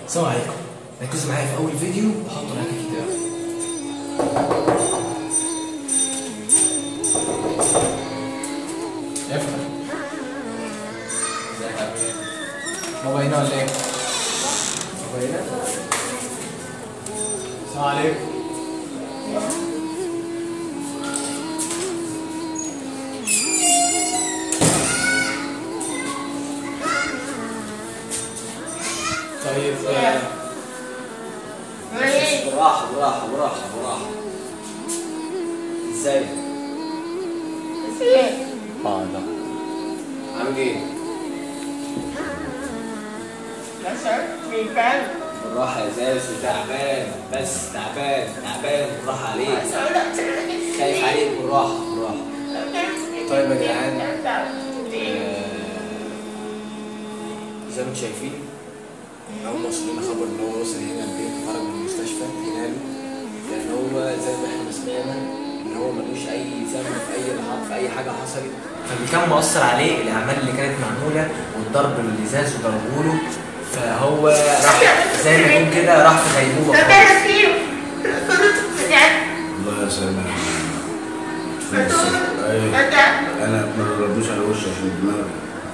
السلام عليكم ركزوا معايا في اول فيديو وحطوا لايك كده افتح ازيك عامل ايه؟ بابا هنا ولا ايه؟ بابا هنا؟ السلام عليكم طيب آه، بالراحة بالراحة بالراحة بالراحة ازاي؟ اه ده عامل ايه؟ بالراحة يا زاز تعبان بس تعبان تعبان بالراحة عليك خايف عليك بالراحة بالراحة طيب يا جدعان آه، زي ما انتم شايفين اول ما وصلنا خبر ان هو وصل هنا البيت وخرج من المستشفى هلال لان هو زي ما احنا سمعنا ان هو ملوش اي ذنب في اي لحظه في اي حاجه حصلت فاللي كان مؤثر عليه الاعمال اللي كانت معموله والضرب الازاز وضربوا له فهو راح زي ما يكون كده راح في غيبوبه خالص والله يا سلام ايوه انا ما بضربوش على وشي عشان دماغي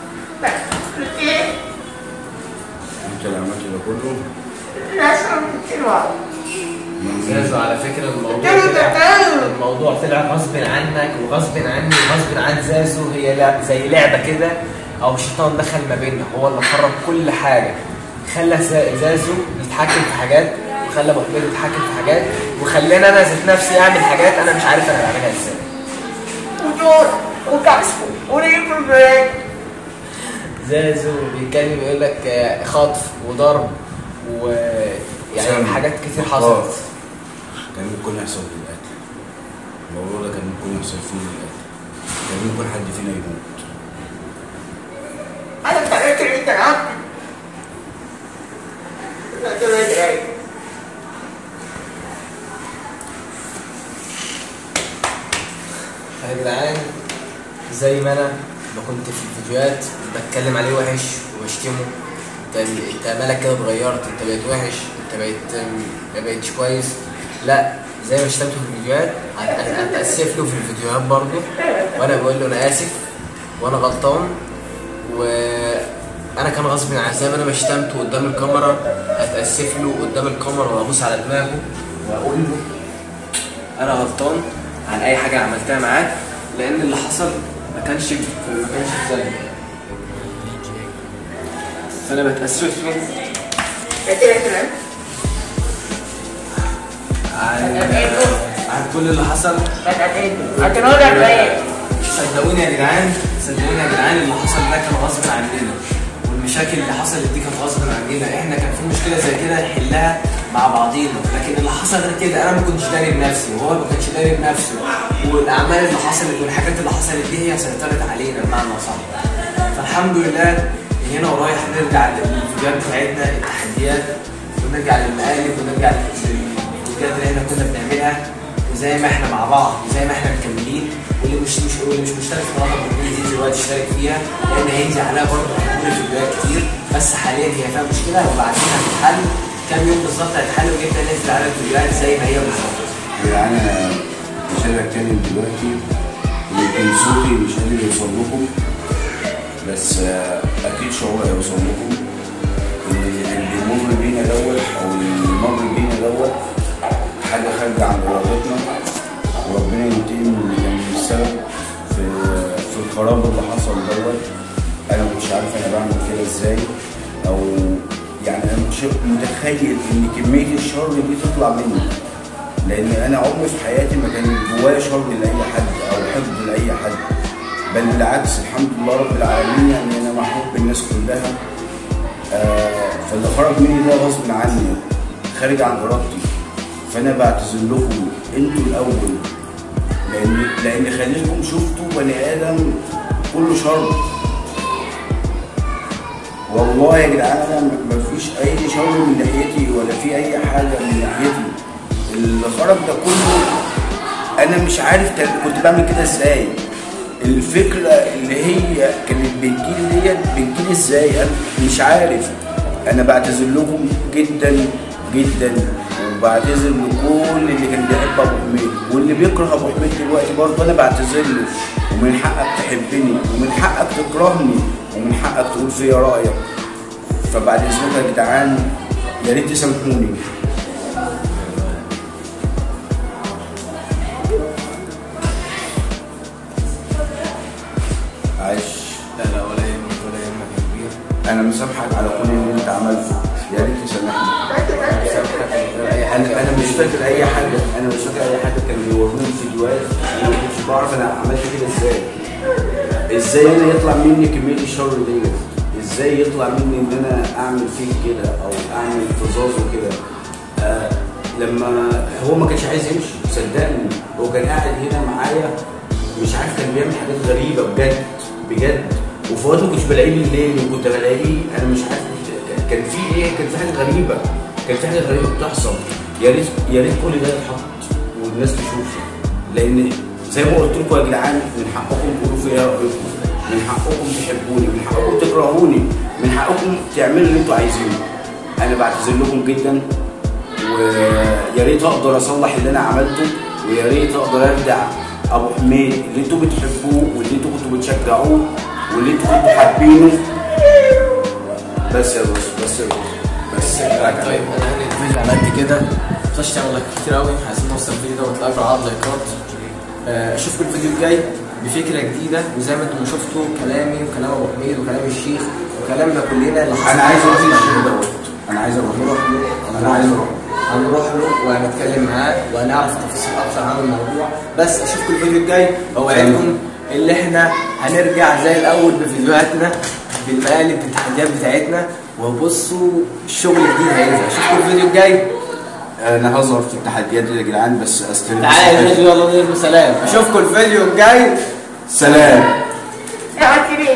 انت اللي عملت ده كله زازو على فكرة الموضوع طلع الموضوع طلع غصب عنك وغصب عني وغصب عن زازو هي لعب زي لعبة كده أو الشيطان دخل ما بيننا هو اللي خرب كل حاجة خلى ز- زازو يتحكم في حاجات وخلى أبو حميد يتحكم في حاجات وخلاني أنا ذات نفسي أعمل حاجات أنا مش عارف أنا بعملها إزاي زازو بيتكلم يقول لك آه، خطف وضرب ويعني سام. حاجات كتير آه. حصلت كان ممكن يحصل في القتل الموضوع ده كان ممكن يحصل فيه القتل كان ممكن حد فينا يموت يا جدعان زي ما انا ما كنت في الفيديوهات بتكلم عليه وحش وبشتمه انت انت مالك كده اتغيرت انت بقيت وحش انت بقيت ما بقيتش كويس لا زي ما شتمته في الفيديوهات هت- هتاسف له في الفيديوهات برضه وانا بقول له انا اسف وانا غلطان وانا كان غصب عني زي ما انا ما شتمته قدام الكاميرا هتاسف له قدام الكاميرا وابوس على دماغه واقول له انا غلطان عن اي حاجه عملتها معاه لان اللي حصل ما كانش في- ما كانش في ذنبي فانا بتاسف له عن عن كل اللي حصل صدقوني يا جدعان صدقوني يا جدعان اللي حصل ده كان غصب عننا والمشاكل اللي حصلت دي كانت غصب عننا احنا كان في مشكله زي كده نحلها مع بعضينا لكن اللي حصل غير كده انا ما كنتش داري بنفسي وهو ما كانش داري بنفسه والاعمال اللي حصلت والحاجات اللي حصلت دي هي سيطرت علينا بمعنى صح فالحمد لله من هنا ورايح نرجع للفيديوهات بتاعتنا التحديات ونرجع للمقالب ونرجع للفيديوهات اللي احنا كنا بنعملها وزي ما احنا مع بعض وزي ما احنا مكملين واللي مش مش واللي مش مشترك في قناه الجديد ينزل دلوقتي يشترك فيها لان هينزل عليها برضه كل فيديوهات كتير بس حاليا هي فيها مشكله وبعدين هتتحل كام يوم بالظبط هتتحل ونبدا ننزل على الفيديوهات زي ما هي بالظبط يعني انا مش قادر اتكلم دلوقتي يمكن صوتي مش قادر يوصل لكم بس آه، اكيد شعور هيوصل لكم ان اللي بيمر بينا دوت او اللي مر بينا دوت حاجه خارجه عن ارادتنا وربنا ينتقم من اللي كان السبب في في الخراب اللي حصل دوت انا مش عارف انا بعمل كده ازاي او يعني انا مش متخيل ان كميه الشر دي تطلع مني لان انا عمري في حياتي ما كان جوايا شر لاي حد او حقد لاي حد بل بالعكس الحمد لله رب العالمين ان انا محبوب بالناس كلها آه فاللي خرج مني ده غصب عني خارج عن ارادتي فانا بعتذر لكم انتوا الاول لان لان خليكم شفتوا بني ادم كله شر والله يا جدعان انا م- مفيش اي شر من ناحيتي ولا في اي حاجه من ناحيتي اللي خرج ده كله انا مش عارف ت- كنت بعمل كده ازاي الفكره اللي هي كانت بتجيلي ديت بتجيلي ازاي انا مش عارف انا بعتذر لكم جدا جدا وبعتذر لكل اللي كان بيحب ابو حميد واللي بيكره ابو حميد دلوقتي برضه انا بعتذر له ومن حقك تحبني ومن حقك تكرهني ومن حقك تقول فيا رايك فبعد اذنكم يا جدعان يا ريت تسامحوني عايش لا لا ولا يهمك ولا يهمك يا كبير انا مسامحك على كل اللي انت عملته يا ريت تسامحني انا مسامحك من غير اي حاجه انا انا مش فاكر اي حاجه انا مش فاكر اي حاجه كانوا بيوروني فيديوهات انا ما كنتش بعرف انا عملت كده ازاي ازاي انا يطلع مني كميه الشر ديت ازاي يطلع مني ان انا اعمل فيك كده او اعمل فظاظ وكده آه لما هو ما كانش عايز يمشي صدقني هو كان قاعد هنا معايا مش عارف كان بيعمل حاجات غريبه بجد بجد وفؤاد ما كنتش بلاقيه بالليل وكنت بلاقيه انا مش عارف كنت- كان في ايه كان في حاجه غريبه كان في حاجه غريبه بتحصل يا ريت يا ريت كل ده يتحط والناس تشوفه لان زي ما قلت لكم يا جدعان من حقكم تقولوا فيا رايكم من حقكم تحبوني من حقكم تكرهوني من حقكم تعملوا اللي انتوا عايزينه انا بعتذر لكم جدا ويا ريت اقدر اصلح اللي انا عملته ويا ريت اقدر ارجع ابو حميد اللي انتوا بتحبوه واللي انتوا كنتوا بتشجعوه واللي انتوا كنتوا حابينه بس يا بص بس يا بص بس طيب انا هنهي الفيديو على قد كده ما تنساش تعمل لايك كتير قوي عايزين نوصل الفيديو ده وتلاقي في عرض لايكات آه، اشوفكم الفيديو الجاي بفكره جديده وزي ما انتم شفتوا كلامي وكلام ابو حميد وكلام الشيخ وكلامنا كلنا اللي حصل انا عايز اروح للشيخ دوت انا عايز اروح له هنروح له انا عايز اروح هنروح له وهنتكلم معاه وهنعرف تفاصيل اكتر عن الموضوع بس اشوفكم الفيديو الجاي اوعدكم اللي احنا هنرجع زي الاول بفيديوهاتنا بالمقالب بالتحديات بتاعتنا وبصوا الشغل الجديد هينزل اشوفكم الفيديو الجاي انا هظهر في التحديات دي يا جدعان بس استلم تعالى يا فيديو يلا نرجع سلام اشوفكم الفيديو الجاي سلام يا عسيري